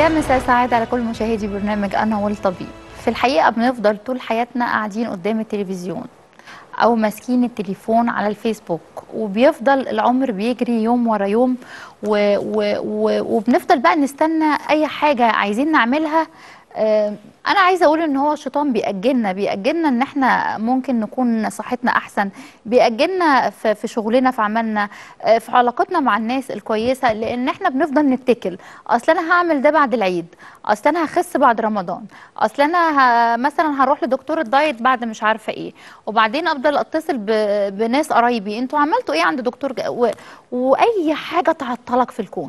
يا مساء سعادة على كل مشاهدي برنامج أنا والطبيب في الحقيقة بنفضل طول حياتنا قاعدين قدام التلفزيون أو ماسكين التليفون على الفيسبوك وبيفضل العمر بيجري يوم ورا يوم و و و وبنفضل بقى نستنى أي حاجة عايزين نعملها آه، انا عايزه اقول ان هو الشيطان بيأجلنا بيأجلنا ان احنا ممكن نكون صحتنا احسن بيأجلنا في في شغلنا في عملنا آه، في علاقتنا مع الناس الكويسه لان احنا بنفضل نتكل اصل انا هعمل ده بعد العيد اصل انا هخس بعد رمضان اصل انا ه... مثلا هروح لدكتور الدايت بعد مش عارفه ايه وبعدين افضل اتصل ب... بناس قرايبي انتوا عملتوا ايه عند دكتور ج... و... واي حاجه تعطلك في الكون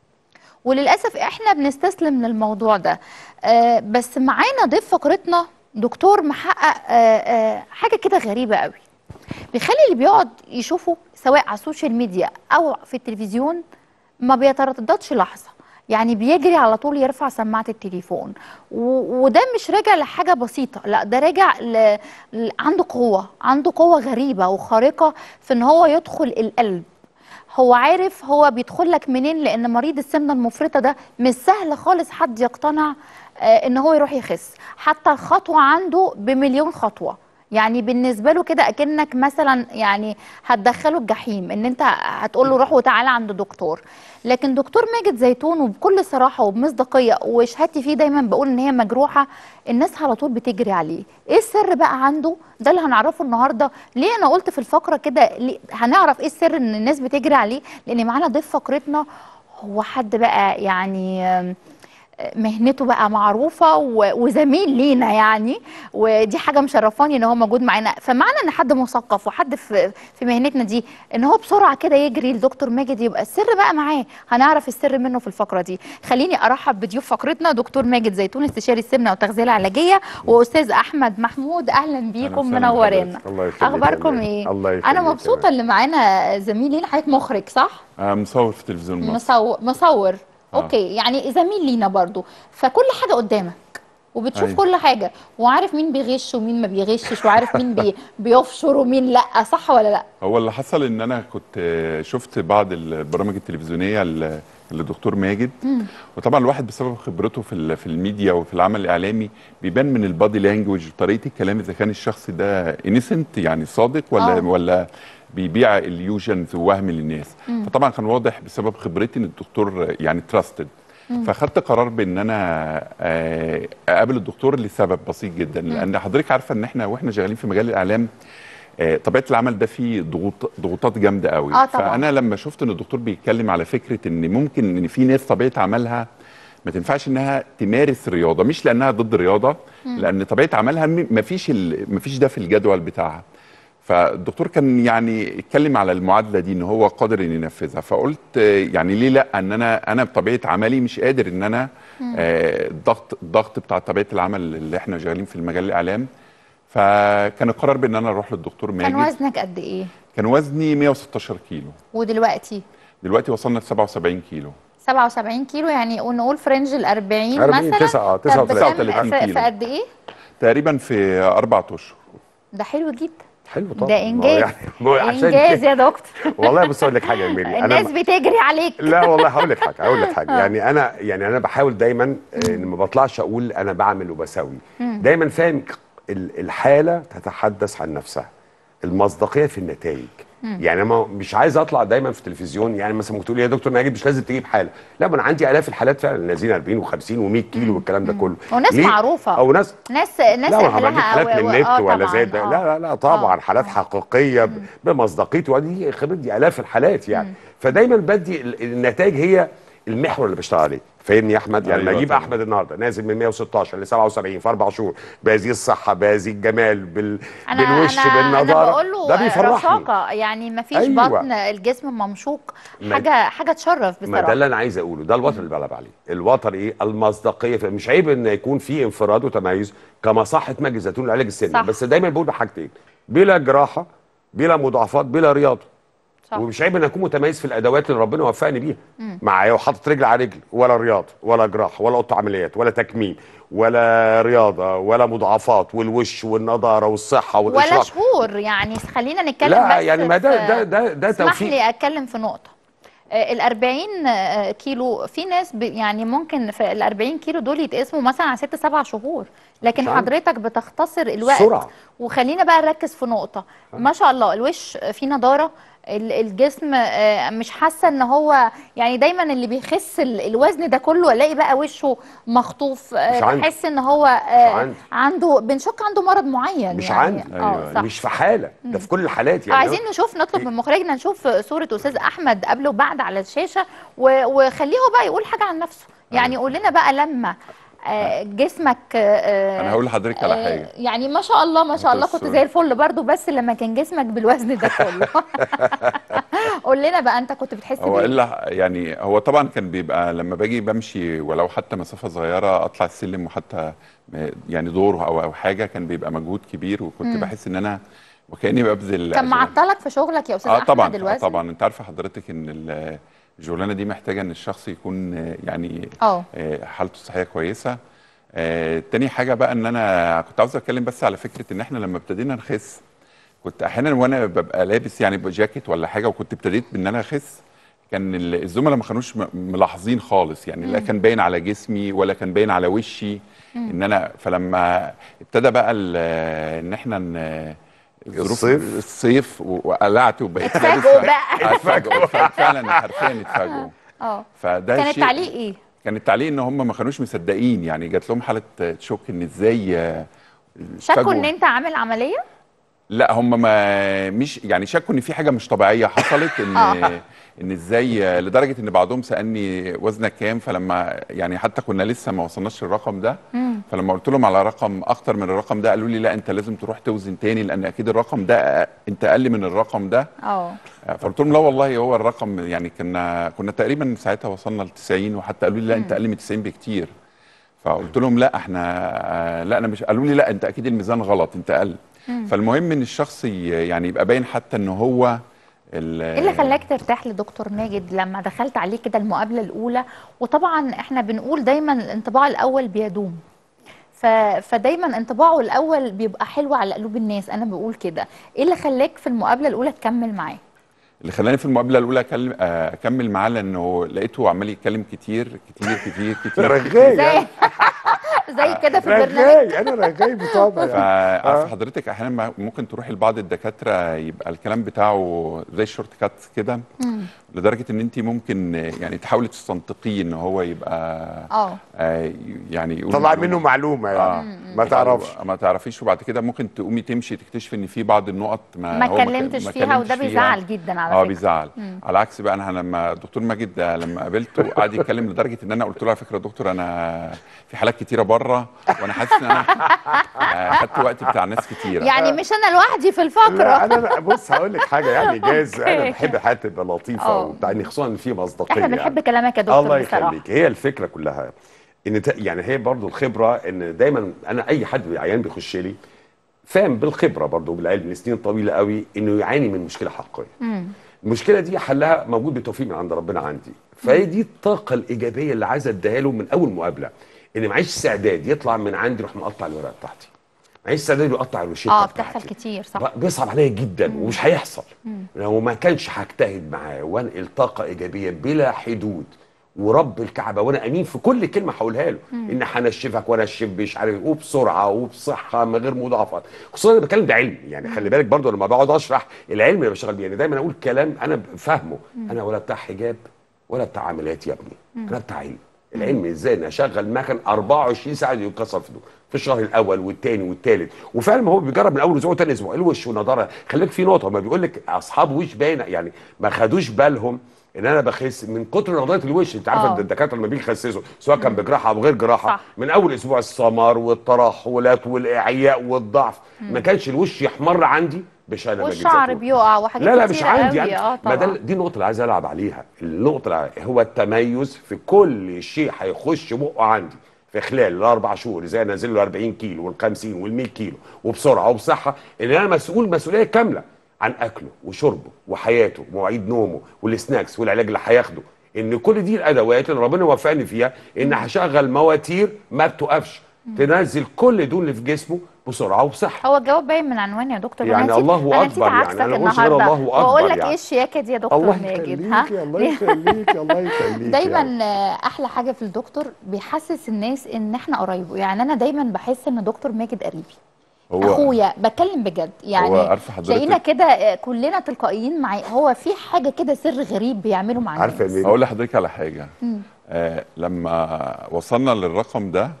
وللاسف احنا بنستسلم للموضوع ده آه بس معانا ضيف فقرتنا دكتور محقق آه آه حاجه كده غريبه قوي بيخلي اللي بيقعد يشوفه سواء على السوشيال ميديا او في التلفزيون ما بيترددش لحظه يعني بيجري على طول يرفع سماعه التليفون و... وده مش راجع لحاجه بسيطه لا ده راجع ل... ل... عنده قوه عنده قوه غريبه وخارقه في ان هو يدخل القلب هو عارف هو بيدخل لك منين لان مريض السمنه المفرطه ده مش سهل خالص حد يقتنع آه ان هو يروح يخس حتى الخطوه عنده بمليون خطوه يعني بالنسبه له كده اكنك مثلا يعني هتدخله الجحيم ان انت هتقول له روح وتعالى عند دكتور لكن دكتور ماجد زيتون وبكل صراحه وبمصداقيه وشهادتي فيه دايما بقول ان هي مجروحه الناس على طول بتجري عليه ايه السر بقى عنده ده اللي هنعرفه النهارده ليه انا قلت في الفقره كده ليه- هنعرف ايه السر ان الناس بتجري عليه لان معانا ضيف فقرتنا هو حد بقى يعني آم، مهنته بقى معروفه و- وزميل لينا يعني ودي حاجه مشرفاني ان هو موجود معانا فمعنى ان حد مثقف وحد في في مهنتنا دي ان هو بسرعه كده يجري لدكتور ماجد يبقى السر بقى معاه هنعرف السر منه في الفقره دي خليني ارحب بضيوف فقرتنا دكتور ماجد زيتون استشاري السمنه والتغذيه العلاجيه واستاذ احمد محمود اهلا بيكم وسهلا منورينا بحضرتك. الله يخليك اخباركم يا ايه الله انا يخليك مبسوطه يا اللي معانا زميل لينا حضرتك مخرج صح آه، مصور في تلفزيون مصر مصور مصور آه. اوكي يعني زميل لينا برضو فكل حاجه قدامك وبتشوف أيوة. كل حاجه وعارف مين بيغش ومين ما بيغشش وعارف مين بي بيفشر ومين لا صح ولا لا هو اللي حصل ان انا كنت آه، شفت بعض البرامج التلفزيونيه ل- لدكتور ماجد وطبعا الواحد بسبب خبرته في ال- في الميديا وفي العمل الاعلامي بيبان من البادي لانجوج وطريقه الكلام اذا كان الشخص ده انيسنت يعني صادق ولا آه. ولا بيبيع اليوجنز ووهم للناس فطبعا كان واضح بسبب خبرتي ان الدكتور يعني تراستد فاخدت قرار بان انا آه، اقابل الدكتور لسبب بسيط جدا لان حضرتك عارفه ان احنا واحنا شغالين في مجال الاعلام آه، طبيعه العمل ده فيه ضغوط ضغوطات جامده قوي آه طبعاً. فانا لما شفت ان الدكتور بيتكلم على فكره ان ممكن ان في ناس طبيعه عملها ما تنفعش انها تمارس الرياضه مش لانها ضد الرياضه لان طبيعه عملها ما فيش ما فيش ده في الجدول بتاعها فالدكتور كان يعني اتكلم على المعادله دي ان هو قادر ان ينفذها فقلت آه، يعني ليه لا ان انا انا بطبيعه عملي مش قادر ان انا آه، الضغط الضغط بتاع طبيعه العمل اللي احنا شغالين في المجال الاعلام فكان القرار بان انا اروح للدكتور ماجد كان وزنك قد ايه كان وزني 116 كيلو ودلوقتي دلوقتي وصلنا ل 77 كيلو 77 كيلو يعني ونقول فرنج ال 40 40 مثلا تسعة- طب 39 كام- في, كيلو. في قد ايه تقريبا في اربع اشهر ده حلو جدا حلو طبعا ده ما هو انجاز يعني ما هو عشان انجاز كده- يا دكتور والله بس اقول لك حاجه يا ميري الناس بتجري عليك لا والله هقول لك حاجه هقول لك حاجه يعني انا يعني انا بحاول دايما آه، ان ما بطلعش اقول انا بعمل وبسوي دايما فاهم ال- الحاله تتحدث عن نفسها المصداقيه في النتائج يعني انا مش عايز اطلع دايما في التلفزيون يعني مثلا ممكن تقول لي يا دكتور ناجي مش لازم تجيب حاله لا ما انا عندي الاف الحالات فعلا نازلين 40 و50 و100 كيلو والكلام ده كله وناس ليه؟ معروفة. او ناس ناس ناس لا ما بجيب أهلها حالات و- من و- النت آه ولا طبعاً، زي ده آه. لا لا لا طبعا آه، حالات آه. حقيقيه ب- بمصداقيتي ودي خبرتي دي الاف الحالات يعني فدايما بدي ال- النتائج هي المحور اللي بشتغل عليه فاهمني يا احمد يعني أيوة لما اجيب طبعاً. احمد النهارده نازل من 116 ل 77 في اربع شهور بهذه الصحه بهذه الجمال بال... انا بالوش انا انا بالنضاره بقول له ده بيفرحني رشاقه يعني ما فيش أيوة. بطن الجسم ممشوق ما- حاجه حاجه تشرف ما ده بصراحه اللي انا عايز اقوله ده الوتر اللي بلعب عليه الوتر ايه المصداقيه في- مش عيب ان يكون في انفراد وتميز كمصحه مجلس زيتون لعلاج السن صح. بس دايما بقول بحاجتين بلا جراحه بلا مضاعفات بلا رياضه صح. ومش عيب ان اكون متميز في الادوات اللي ربنا وفقني بيها معايا وحاطط رجل على رجل ولا رياضه ولا جراحه ولا قطع عمليات ولا تكميم ولا رياضه ولا مضاعفات والوش والنضاره والصحه ولا والاشراق شهور يعني خلينا نتكلم لا بس يعني ما ده في- ده ده ده اسمح توفيق لي اتكلم في نقطه ال 40 آه، كيلو في ناس ب- يعني ممكن في ال 40 كيلو دول يتقسموا مثلا على ست سبع شهور لكن مش عارف. حضرتك بتختصر الوقت سرعة. وخلينا بقى نركز في نقطة ما شاء الله الوش فيه نضارة ال- الجسم آه، مش حاسة ان هو يعني دايما اللي بيخس ال- الوزن ده كله الاقي بقى وشه مخطوف آه، مش عندي. بحس ان هو آه، عندي. عنده بنشك عنده مرض معين مش يعني عندي. اه صح مش في حاله ده في كل الحالات يعني عايزين نشوف نطلب من مخرجنا نشوف صورة أستاذ أحمد قبل وبعد على الشاشة و- وخليه هو بقى يقول حاجة عن نفسه يعني قول لنا بقى لما آه، جسمك آه، انا هقول لحضرتك على آه، حاجه يعني ما شاء الله ما شاء الله كنت الصورة. زي الفل برضو بس لما كان جسمك بالوزن ده كله قول لنا بقى انت كنت بتحس هو بايه الا يعني هو طبعا كان بيبقى لما باجي بمشي ولو حتى مسافه صغيره اطلع السلم وحتى م- يعني دور او او حاجه كان بيبقى مجهود كبير وكنت بحس ان انا وكاني ببذل كان أجهاد. معطلك في شغلك يا استاذ اه احمد طبعا آه الوزن طبعا انت عارفه حضرتك ان ال- الشغلانه دي محتاجه ان الشخص يكون آه، يعني اه آه، حالته الصحيه كويسه آه، تاني حاجه بقى ان انا كنت عاوز اتكلم بس على فكره ان احنا لما ابتدينا نخس كنت احيانا وانا ببقى لابس يعني جاكيت ولا حاجه وكنت ابتديت بان انا اخس كان ال- الزملاء ما كانوش م- ملاحظين خالص يعني لا كان باين على جسمي ولا كان باين على وشي ان انا فلما ابتدى بقى ال- ان احنا ن- ظروف الصيف. الصيف و- وقلعت وبقيت لابس اتفاجئوا بقى. اتفاجئوا فعلا حرفيا اتفاجئوا اه فده كان شيء- التعليق ايه كان التعليق ان هم ما كانوش مصدقين يعني جات لهم حاله شوك ان ازاي آه، شكوا فجوة. ان انت عامل عمليه لا هم ما مش يعني شكوا ان في حاجه مش طبيعيه حصلت ان آه. ان ازاي آه، لدرجه ان بعضهم سالني وزنك كام فلما يعني حتى كنا لسه ما وصلناش للرقم ده فلما قلت لهم على رقم اكتر من الرقم ده قالوا لي لا انت لازم تروح توزن تاني لان اكيد الرقم ده أ- انت اقل من الرقم ده اه فقلت لهم لا والله هو الرقم يعني كنا كنا تقريبا ساعتها وصلنا ل 90 وحتى قالوا لي لا انت اقل من 90 بكتير فقلت لهم لا احنا آه، لا انا مش قالوا لي لا انت اكيد الميزان غلط انت اقل فالمهم ان الشخص ي- يعني يبقى باين حتى ان هو ال- ايه اللي خلاك ترتاح لدكتور ماجد لما دخلت عليه كده المقابله الاولى وطبعا احنا بنقول دايما الانطباع الاول بيدوم ف... فدايما انطباعه الاول بيبقى حلو على قلوب الناس انا بقول كده ايه اللي خلاك في المقابله الاولى تكمل معاه اللي خلاني في المقابله الاولى أكلم آه، اكمل معاه لانه لقيته عمال يتكلم كتير كتير كتير كتير رغاي زي يعني. زي كده في البرنامج رغاي انا رغاي بطبع يعني. فعارفه آه. حضرتك احيانا ما- ممكن تروحي لبعض الدكاتره يبقى الكلام بتاعه زي الشورت كات كده لدرجه ان انت ممكن يعني تحاولي تستنطقيه ان هو يبقى اه آه، يعني يقول طلع معلومة. منه معلومه يعني ما تعرفش ما تعرفيش وبعد كده ممكن تقومي تمشي تكتشفي ان في بعض النقط ما ما هو ك- اتكلمتش ما فيها وده اتكلمتش بيزعل جدا على اه فكره بيزعل على عكس بقى انا لما الدكتور ماجد ده لما قابلته قعد يتكلم لدرجه ان انا قلت له على فكره يا دكتور انا في حالات كتيره بره وانا حاسس ان انا آه، خدت وقت بتاع ناس كتيره يعني مش انا لوحدي في لا الفقره انا لا بص هقول لك حاجه يعني جاز انا أوكي. بحب الحياه تبقى لطيفه آه. وبتاع يعني خصوصا ان في مصداقيه احنا بنحب يعني. كلامك يا دكتور الله بصراحه يخليك هي الفكره كلها ان ت- يعني هي برضو الخبره ان دايما انا اي حد عيان بيخش لي فاهم بالخبره برضو بالعلم لسنين طويله قوي انه يعاني من مشكله حقيقيه المشكله دي حلها موجود بالتوفيق من عند ربنا عندي فهي دي الطاقه الايجابيه اللي عايز اديها له من اول مقابله ان معيش استعداد يطلع من عندي يروح مقطع الورقه بتاعتي معيش استعداد يقطع الروشته اه بتاعتي. بتحصل كتير صح بقى بيصعب عليا جدا ومش هيحصل لو ما كانش هجتهد معاه وانقل طاقه ايجابيه بلا حدود ورب الكعبه وانا امين في كل كلمه هقولها له ان هنشفك وانشف مش عارف إيه، وبسرعه وبصحه من غير مضاعفات خصوصا انا بتكلم ده علم يعني خلي بالك برضو لما بقعد اشرح العلم اللي بشتغل بيه يعني دايما اقول كلام انا فاهمه انا ولا بتاع حجاب ولا بتاع عمليات يا ابني انا بتاع علم العلم ازاي ان اشغل مكن 24 ساعه يتكسر في دول في الشهر الاول والثاني والثالث وفعلا ما هو بيجرب من اول اسبوع وثاني اسبوع الوش ونضاره خلي بالك في نقطه ما بيقول لك اصحاب وش باينه يعني ما خدوش بالهم ان انا بخس من كتر نضاره الوش انت عارفه آه. الدكاتره لما بيجي يخسسوا سواء كان بجراحه او غير جراحه صح. من اول اسبوع السمر والترهلات والاعياء والضعف ما كانش الوش يحمر عندي بشأن ما جيت والشعر زيتون. بيقع وحاجات لا لا مش كتيرة عندي قوي. يعني اه ما ده طبعا دي النقطة اللي عايز ألعب عليها النقطة اللي هو التميز في كل شيء هيخش بقه عندي في خلال الأربع شهور إزاي أنزل له 40 كيلو وال 50 وال 100 كيلو وبسرعة وبصحة إن أنا مسؤول مسؤولية كاملة عن أكله وشربه وحياته ومواعيد نومه والسناكس والعلاج اللي هياخده إن كل دي الأدوات اللي ربنا وفقني فيها إن هشغل مواتير ما بتوقفش تنزل كل دول اللي في جسمه بسرعه وبصحه هو الجواب باين من عنوان يا دكتور يعني أنا نسيت- الله انا نسيت أكبر يعني، عكسك أنا قلت غير النهارده الله أكبر واقول لك يعني. ايه الشياكه دي يا دكتور الله ماجد ها يخليكي الله يخليكي الله يخليكي دايما آه، احلى حاجه في الدكتور بيحسس الناس ان احنا قرايبه يعني انا دايما بحس ان دكتور ماجد قريبي هو اخويا بتكلم بجد يعني هو عارفه حضرتك- تلاقينا كده آه، كلنا تلقائيين معاه هو في حاجه كده سر غريب بيعمله مع عارفة الناس مين؟ اقول لحضرتك على حاجه آه لما وصلنا للرقم ده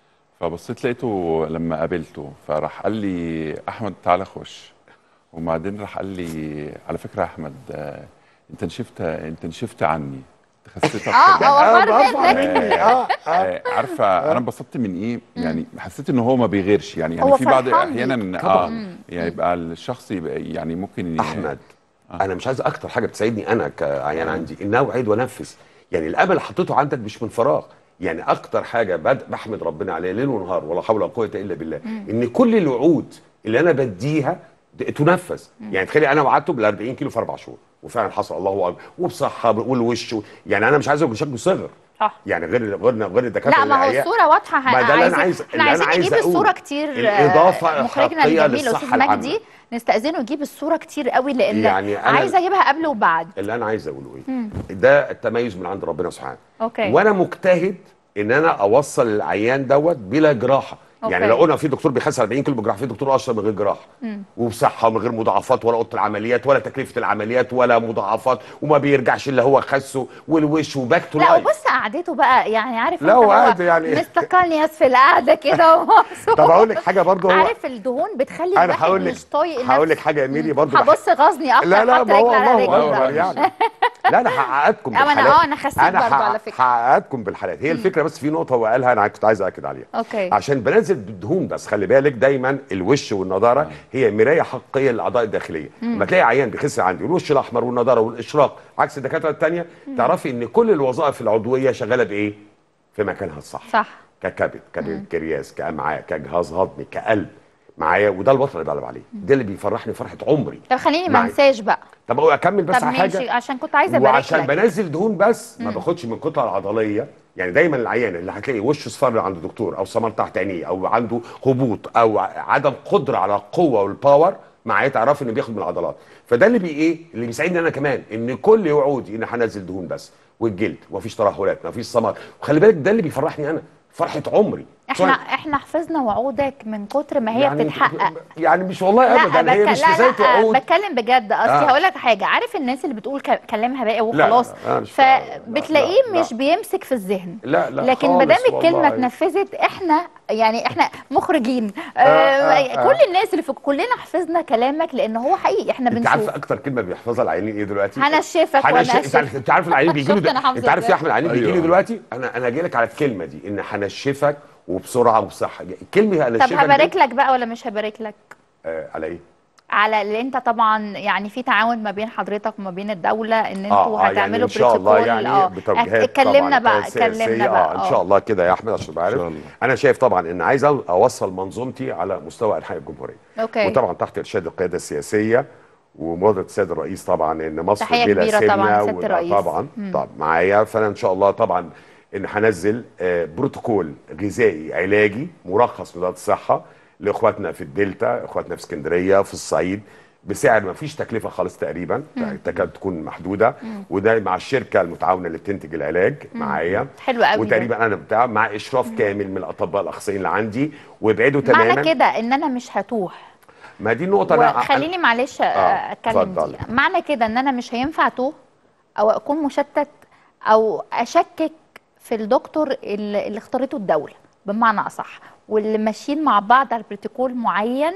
فبصيت لقيته لما قابلته فراح قال لي احمد تعالى خش وبعدين راح قال لي على فكره يا احمد آه انت نشفت انت نشفت عني انت خسيت اه اكتر هو آه، فار برافو منك عليكي. اه اه آه عارفه انا انبسطت من ايه يعني حسيت ان هو ما بيغيرش يعني هو يعني في بعض فرحان احيانا بيك. اه طبعاً. يعني يبقى الشخص يبقى يعني ممكن ي- احمد انا مش عايز اكتر حاجه بتسعدني انا كعيان عندي ان اوعد وانفذ يعني الامل اللي حطيته عندك مش من فراغ يعني اكتر حاجه بد- بحمد ربنا عليها ليل ونهار ولا حول ولا قوه الا بالله ان كل الوعود اللي انا بديها د- تنفذ يعني تخيلي انا وعدته بال 40 كيلو في اربع شهور وفعلا حصل الله اكبر وبصحه والوش و- يعني انا مش عايز اقول شكله صغر صح يعني غير غير غير الدكاتره لا ما هو اللي عيا- الصوره واضحه ما ده اللي أنا عايزين- عايز- احنا اللي أنا عايزين عايز نجيب أقوله. الصوره كتير الإضافة آه، مخرجنا الحقيقية الجميل للصحة استاذ مجدي العامة. نستاذنه يجيب الصوره كتير قوي لان يعني أنا- عايزه اجيبها قبل وبعد اللي انا عايز اقوله ايه ده التميز من عند ربنا سبحانه أوكي. وانا مجتهد ان انا اوصل العيان دوت بلا جراحه أوكي. يعني لو قلنا في دكتور بيخس 40 كيلو بجراحه في دكتور اشرب من غير جراحه وبصحه ومن غير مضاعفات ولا اوضه العمليات ولا تكلفه العمليات ولا مضاعفات وما بيرجعش اللي هو خسه والوش وباك تو لا لايف وبص قعدته بقى يعني عارف لا، انت هو قاعد يعني- مستقلني في القعده كده ومبسوط طب اقول لك حاجه برضه هو عارف الدهون بتخلي انا الواحد هقول لك مش طايق هقول لك نفسه. حاجه يا ميري برضه هبص غزني اكتر لا لا حط ما هو رجل على الله رجل اكبر بقى. يعني لا انا هعقدكم أه، أنا- بالحالات أه، أنا خسيت برضه هع- على فكرة. هعقدكم بالحالات هي الفكره بس في نقطه هو قالها انا كنت عايز اكد عليها أوكي. عشان بنزل بالدهون بس خلي بالك دايما الوش والنضاره هي مرايه حقيقيه للاعضاء الداخليه لما تلاقي عيان بيخس عندي الوش الاحمر والنضاره والاشراق عكس الدكاتره الثانيه تعرفي ان كل الوظائف العضويه شغاله بايه في مكانها الصح صح ككبد كبنكرياس كامعاء كجهاز هضمي كقلب معايا وده الوطن اللي بقلب عليه ده اللي بيفرحني فرحه عمري طب خليني ما معي. انساش بقى طب أقول اكمل بس طب على ماشي حاجه عشان كنت عايزه ابارك وعشان لك بنزل دهون بس ما باخدش من الكتله العضليه يعني دايما العيان اللي هتلاقي وشه اصفر عند دكتور او سمر تحت عينيه او عنده هبوط او عدم قدره على القوه والباور معايا تعرفي انه بياخد من العضلات فده اللي بي ايه اللي بيساعدني انا كمان ان كل وعودي ان هنزل دهون بس والجلد ومفيش ترهلات مفيش سمر وخلي بالك ده اللي بيفرحني انا فرحه عمري احنا احنا حفظنا وعودك من كتر ما هي يعني بتتحقق يعني مش والله ابدا هي بك- مش لا نزايه لا وعود بتكلم بجد اصلي آه. هقول لك حاجه عارف الناس اللي بتقول ك- كلامها باقي لا، وخلاص لا، لا، مش فاهم. فبتلاقيه لا، لا. مش بيمسك في الذهن لا، لا لكن ما خالص دام الكلمه والله. اتنفذت احنا يعني احنا مخرجين آه آه، آه. كل الناس اللي في كلنا حفظنا كلامك لان هو حقيقي احنا انت بنشوف عارفه اكتر كلمه بيحفظها العيانين ايه دلوقتي؟ هنشفك هنش- ونشف. انت عارف انت عارف العيانين بيجي شفت أنا له حافظة انت عارف يا إزاي؟ احمد العيانين بيجي لي أيوة. دلوقتي انا انا جاي لك على الكلمه دي ان هنشفك وبسرعه وبصحه الكلمه طب هنشفك هبارك دي- لك بقى ولا مش هبارك لك آه على ايه؟ على اللي انت طبعا يعني في تعاون ما بين حضرتك وما بين الدوله ان انتوا اه اه يعني هتعملوا ان شاء الله بروتوكول يعني اه بتوجيهات اتكلمنا طبعاً بقى سياسية. اتكلمنا بقى اه ان شاء الله كده يا احمد عشان تبقى عارف شاء الله. انا شايف طبعا ان عايز اوصل منظومتي على مستوى انحاء الجمهوريه اوكي وطبعا تحت ارشاد القياده السياسيه ومبادره السيد الرئيس طبعا ان مصر تحية بلا كبيرة سمنه طبعاً لسيادة و- الرئيس. طبعا طبعا معايا فانا ان شاء الله طبعا ان هنزل آه، بروتوكول غذائي علاجي مرخص من وزاره الصحه لاخواتنا في الدلتا اخواتنا في اسكندريه في الصعيد بسعر ما فيش تكلفه خالص تقريبا تكاد تكون محدوده وده مع الشركه المتعاونه اللي بتنتج العلاج معايا حلو قوي ده. وتقريبا انا بتاع مع اشراف كامل من الاطباء الاخصائيين اللي عندي ويبعدوا تماما معنى كده ان انا مش هتوه ما دي النقطه أنا- وخليني معلش آه، آه، اتكلم اتفضل. دي معنى كده ان انا مش هينفع اتوه او اكون مشتت او اشكك في الدكتور اللي, اللي اختارته الدوله بمعنى اصح واللي ماشيين مع بعض على بروتوكول معين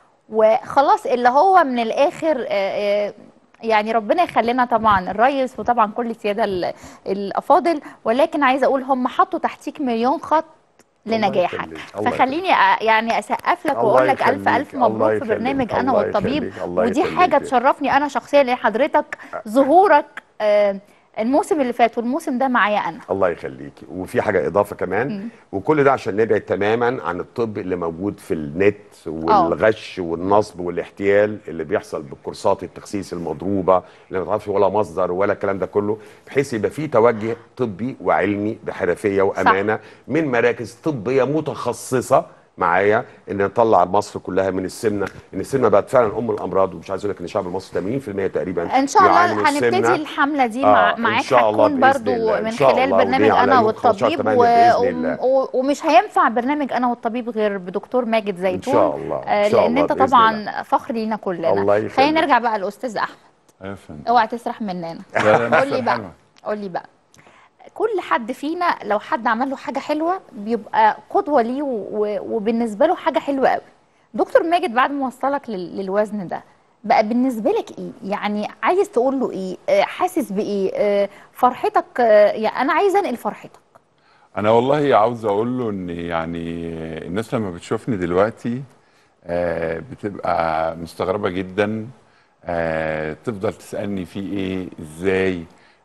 وخلاص اللي هو من الاخر آه، آه، يعني ربنا يخلينا طبعا الريس وطبعا كل السياده ال- الافاضل ولكن عايزه اقول هم حطوا تحتيك مليون خط الله لنجاحك يخليك، الله فخليني أ- يعني اسقف لك الله واقول لك الف يخليك، الف الله مبروك في يخليك، برنامج انا الله والطبيب يخليك، الله ودي يخليك. حاجه تشرفني انا شخصيا لان حضرتك ظهورك آه، الموسم اللي فات والموسم ده معايا انا الله يخليكي وفي حاجه اضافه كمان وكل ده عشان نبعد تماما عن الطب اللي موجود في النت والغش والنصب والاحتيال اللي بيحصل بالكورسات التخسيس المضروبه اللي ما تعرفش ولا مصدر ولا الكلام ده كله بحيث يبقى في توجه طبي وعلمي بحرفيه وامانه من مراكز طبيه متخصصه معايا ان نطلع مصر كلها من السمنه ان السمنه بقت فعلا ام الامراض ومش عايز اقول لك ان الشعب المصري 80% تقريبا ان شاء بيعاني الله من السمنة. هنبتدي الحمله دي آه، مع إن معاك شاء الله هتكون بإذن برضو الله. إن من شاء خلال الله، برنامج ودي على انا يوم 15 والطبيب 8 و... بإذن الله. و... ومش هينفع برنامج انا والطبيب غير بدكتور ماجد زيتون شاء الله، إن آه، شاء لان الله انت بإذن طبعا فخر لينا كلنا الله يخليك. خلينا نرجع بقى لاستاذ احمد أيوة يا فندم. اوعى تسرح مننا لا، لا، قول لي مسألة بقى حلوة. قول لي بقى كل حد فينا لو حد عمل له حاجه حلوه بيبقى قدوه ليه و... و- وبالنسبه له حاجه حلوه قوي دكتور ماجد بعد ما وصلك لل... للوزن ده بقى بالنسبه لك ايه يعني عايز تقول له ايه آه، حاسس بايه آه، فرحتك آه، يعني انا عايزه انقل فرحتك انا والله عاوز اقول له ان يعني الناس لما بتشوفني دلوقتي آه، بتبقى مستغربه جدا آه، تفضل تسالني في ايه ازاي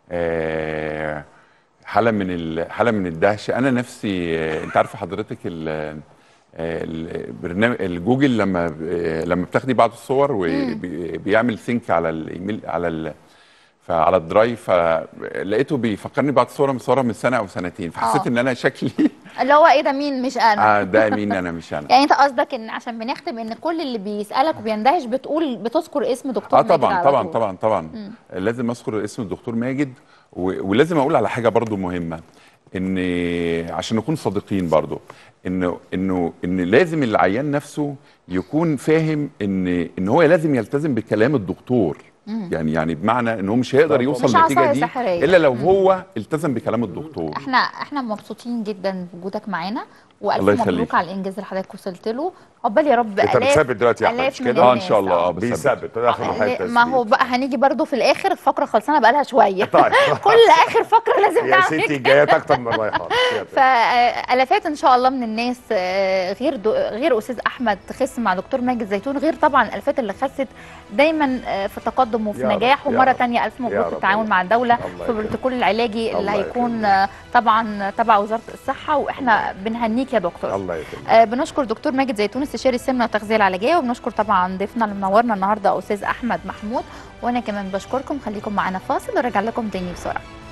آه، حاله من ال- حاله من الدهشه انا نفسي آه، انت عارفه حضرتك ال- آه، البرنامج الجوجل لما ب- آه، لما بتاخدي بعض الصور وبيعمل سينك على الايميل على ال فعلى الدرايف فلقيته بيفكرني بعض صوره مصوره من سنه او سنتين فحسيت آه. ان انا شكلي اللي هو ايه ده مين مش انا آه ده مين انا مش انا يعني انت قصدك ان عشان بنختم ان كل اللي بيسالك وبيندهش بتقول بتذكر اسم دكتور اه ماجد طبعا على طبعا طول. طبعا طبعا لازم اذكر اسم الدكتور ماجد و- ولازم اقول على حاجه برضو مهمه ان عشان نكون صادقين برضو انه انه ان لازم العيان نفسه يكون فاهم ان ان هو لازم يلتزم بكلام الدكتور يعني يعني بمعنى ان هو مش هيقدر طبعاً. يوصل مش النتيجه عصاية دي سحرية. الا لو هو التزم بكلام الدكتور احنا احنا مبسوطين جدا بوجودك معانا والف الله مبروك يخليك. على الانجاز اللي حضرتك وصلت له عقبال يا رب انت بتثبت دلوقتي يا احمد آلاف مش من كده؟ اه ان الناس، شاء الله آه. اه بثبت. بيثبت ده اخر مرحله ما هو بقى هنيجي برضو في الاخر الفقره خلصانه بقى لها شويه طيب. كل اخر فقره لازم يا نعمل ستي جايات اكتر من رايحات فالافات ان شاء الله من الناس آه، غير دو غير استاذ احمد خس مع دكتور ماجد زيتون غير طبعا الالافات اللي خست دايما آه، في تقدم وفي يا رب، نجاح يا ومره رب، تانية الف يا مبروك رب، التعاون الله. مع الدوله الله في يخليك. البروتوكول العلاجي اللي الله هيكون يخليك. آه، طبعا تبع وزاره الصحه واحنا بنهنيك يا دكتور الله يخليك آه، بنشكر دكتور ماجد زيتون استشاري السمنه والتغذيه العلاجيه وبنشكر طبعا ضيفنا اللي منورنا النهارده استاذ احمد محمود وانا كمان بشكركم خليكم معانا فاصل ونرجع لكم تاني بسرعه